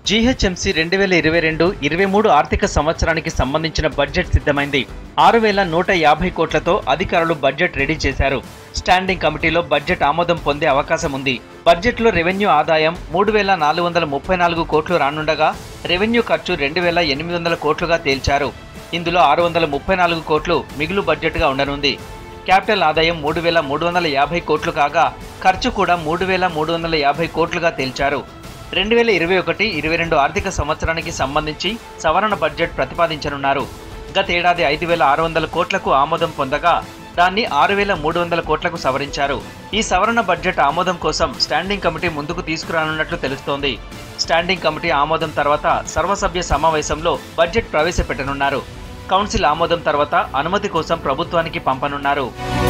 GHMC రెండు వేల ఇరవై రెండు ఇరవై మూడు ఆర్థిక సంవత్సరానికి సంబంధించిన బడ్జెట్ సిద్ధమైంది ఆరు వేల నూట యాభై కోట్లతో అధికారులు బడ్జెట్ రెడీ చేశారు స్టాండింగ్ కమిటీలో బడ్జెట్ ఆమోదం పొందే అవకాశం ఉంది బడ్జెట్లో రెవెన్యూ ఆదాయం మూడు వేల నాలుగు వందల ముప్పై నాలుగు కోట్లు రానుండగా రెవెన్యూ ఖర్చు రెండు వేల ఎనిమిది వందల కోట్లుగా తేల్చారు ఇందులో ఆరు వందల ముప్పై నాలుగు కోట్లు మిగులు బడ్జెట్గా ఉండనుంది క్యాపిటల్ ఆదాయం మూడు వేల మూడు వందల యాభై కోట్లు కాగా ఖర్చు కూడా మూడు వేల మూడు వందల యాభై కోట్లుగా తేల్చారు రెండు వేల ఇరవై ఒకటి ఇరవై రెండు ఆర్థిక సంవత్సరానికి సంబంధించి సవరణ బడ్జెట్ ప్రతిపాదించనున్నారు గతేడాది ఐదు వేల ఆరు వందల కోట్లకు ఆమోదం పొందగా దాన్ని ఆరు వేల మూడు వందల కోట్లకు సవరించారు ఈ సవరణ బడ్జెట్ ఆమోదం కోసం స్టాండింగ్ కమిటీ ముందుకు తీసుకురానున్నట్లు తెలుస్తోంది స్టాండింగ్ కమిటీ ఆమోదం తర్వాత సర్వసభ్య సమావేశంలో బడ్జెట్ ప్రవేశపెట్టనున్నారు కౌన్సిల్ ఆమోదం తర్వాత అనుమతి కోసం ప్రభుత్వానికి పంపనున్నారు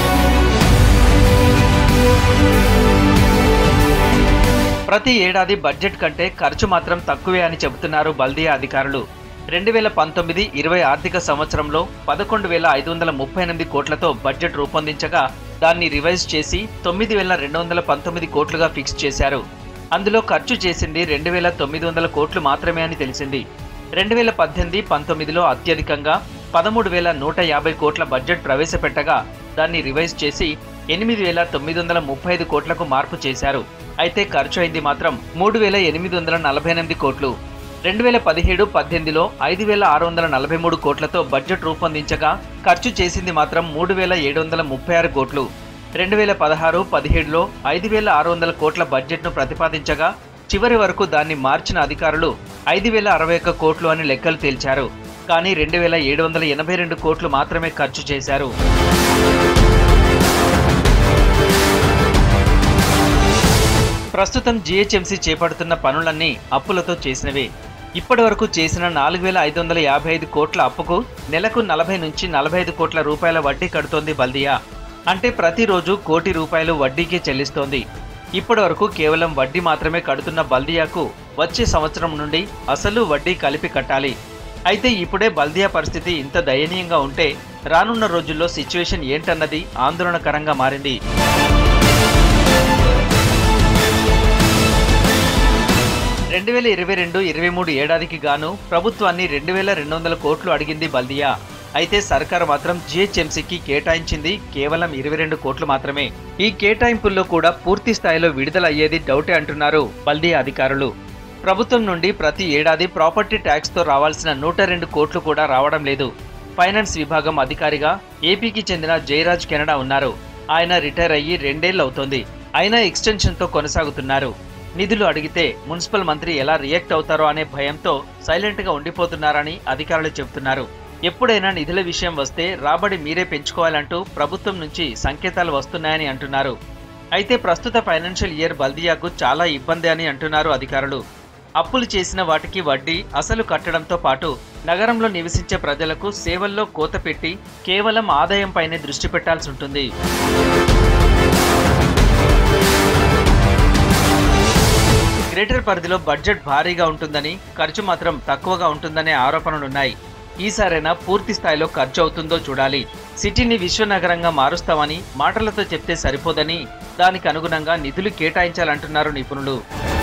ప్రతి ఏడాది బడ్జెట్ కంటే ఖర్చు మాత్రం తక్కువే అని చెబుతున్నారు బల్దియా అధికారులు రెండు వేల పంతొమ్మిది ఇరవై ఆర్థిక సంవత్సరంలో పదకొండు వేల ఐదు వందల ముప్పై ఎనిమిది కోట్లతో బడ్జెట్ రూపొందించగా దాన్ని రివైజ్ చేసి తొమ్మిది వేల రెండు వందల పంతొమ్మిది కోట్లుగా ఫిక్స్ చేశారు అందులో ఖర్చు చేసింది రెండు వేల తొమ్మిది వందల కోట్లు మాత్రమే అని తెలిసింది రెండు వేల పద్దెనిమిది పంతొమ్మిదిలో అత్యధికంగా పదమూడు వేల నూట యాభై కోట్ల బడ్జెట్ ప్రవేశపెట్టగా దాన్ని రివైజ్ చేసి ఎనిమిది వేల తొమ్మిది వందల ముప్పై ఐదు కోట్లకు మార్పు చేశారు అయితే ఖర్చు అయింది మాత్రం మూడు వేల ఎనిమిది వందల నలభై ఎనిమిది కోట్లు రెండు వేల పదిహేడు పద్దెనిమిదిలో ఐదు వేల ఆరు వందల నలభై మూడు కోట్లతో బడ్జెట్ రూపొందించగా ఖర్చు చేసింది మాత్రం మూడు వేల ఏడు వందల ముప్పై ఆరు కోట్లు రెండు వేల పదహారు పదిహేడులో ఐదు వేల ఆరు వందల కోట్ల బడ్జెట్ను ప్రతిపాదించగా చివరి వరకు దాన్ని మార్చిన అధికారులు ఐదు వేల అరవై ఒక్క కోట్లు అని లెక్కలు తేల్చారు కానీ రెండు వేల ఏడు వందల ఎనభై రెండు కోట్లు మాత్రమే ఖర్చు చేశారు ప్రస్తుతం జీహెచ్ఎంసీ చేపడుతున్న పనులన్నీ అప్పులతో చేసినవే ఇప్పటి వరకు చేసిన నాలుగు వేల ఐదు వందల యాభై ఐదు కోట్ల అప్పుకు నెలకు నలభై నుంచి నలభై ఐదు కోట్ల రూపాయల వడ్డీ కడుతోంది బల్దియా అంటే ప్రతిరోజు కోటి రూపాయలు వడ్డీకే చెల్లిస్తోంది ఇప్పటి వరకు కేవలం వడ్డీ మాత్రమే కడుతున్న బల్దియాకు వచ్చే సంవత్సరం నుండి అసలు వడ్డీ కలిపి కట్టాలి అయితే ఇప్పుడే బల్దియా పరిస్థితి ఇంత దయనీయంగా ఉంటే రానున్న రోజుల్లో సిచ్యువేషన్ ఏంటన్నది ఆందోళనకరంగా మారింది రెండు వేల ఇరవై రెండు ఇరవై మూడు ఏడాదికి గాను ప్రభుత్వాన్ని రెండు వేల రెండు వందల కోట్లు అడిగింది బల్దియా అయితే సర్కారు మాత్రం జిహెచ్ఎంసీకి కేటాయించింది కేవలం ఇరవై రెండు కోట్లు మాత్రమే ఈ కేటాయింపుల్లో కూడా పూర్తి స్థాయిలో విడుదల అయ్యేది డౌటే అంటున్నారు బల్దియా అధికారులు ప్రభుత్వం నుండి ప్రతి ఏడాది ప్రాపర్టీ ట్యాక్స్తో రావాల్సిన నూట రెండు కోట్లు కూడా రావడం లేదు ఫైనాన్స్ విభాగం అధికారిగా ఏపీకి చెందిన జయరాజ్ కెనడా ఉన్నారు ఆయన రిటైర్ అయ్యి రెండేళ్లు అవుతోంది అయినా ఎక్స్టెన్షన్తో కొనసాగుతున్నారు నిధులు అడిగితే మున్సిపల్ మంత్రి ఎలా రియాక్ట్ అవుతారో అనే భయంతో సైలెంట్గా ఉండిపోతున్నారని అధికారులు చెబుతున్నారు ఎప్పుడైనా నిధుల విషయం వస్తే రాబడి మీరే పెంచుకోవాలంటూ ప్రభుత్వం నుంచి సంకేతాలు వస్తున్నాయని అంటున్నారు అయితే ప్రస్తుత ఫైనాన్షియల్ ఇయర్ బల్దియాకు చాలా ఇబ్బంది అని అంటున్నారు అధికారులు అప్పులు చేసిన వాటికి వడ్డీ అసలు కట్టడంతో పాటు నగరంలో నివసించే ప్రజలకు సేవల్లో కోత పెట్టి కేవలం ఆదాయంపైనే దృష్టి పెట్టాల్సి ఉంటుంది గ్రేటర్ పరిధిలో బడ్జెట్ భారీగా ఉంటుందని ఖర్చు మాత్రం తక్కువగా ఉంటుందనే ఆరోపణలున్నాయి ఈసారైనా పూర్తి స్థాయిలో ఖర్చు అవుతుందో చూడాలి సిటీని విశ్వనగరంగా మారుస్తామని మాటలతో చెప్తే సరిపోదని దానికి అనుగుణంగా నిధులు కేటాయించాలంటున్నారు నిపుణులు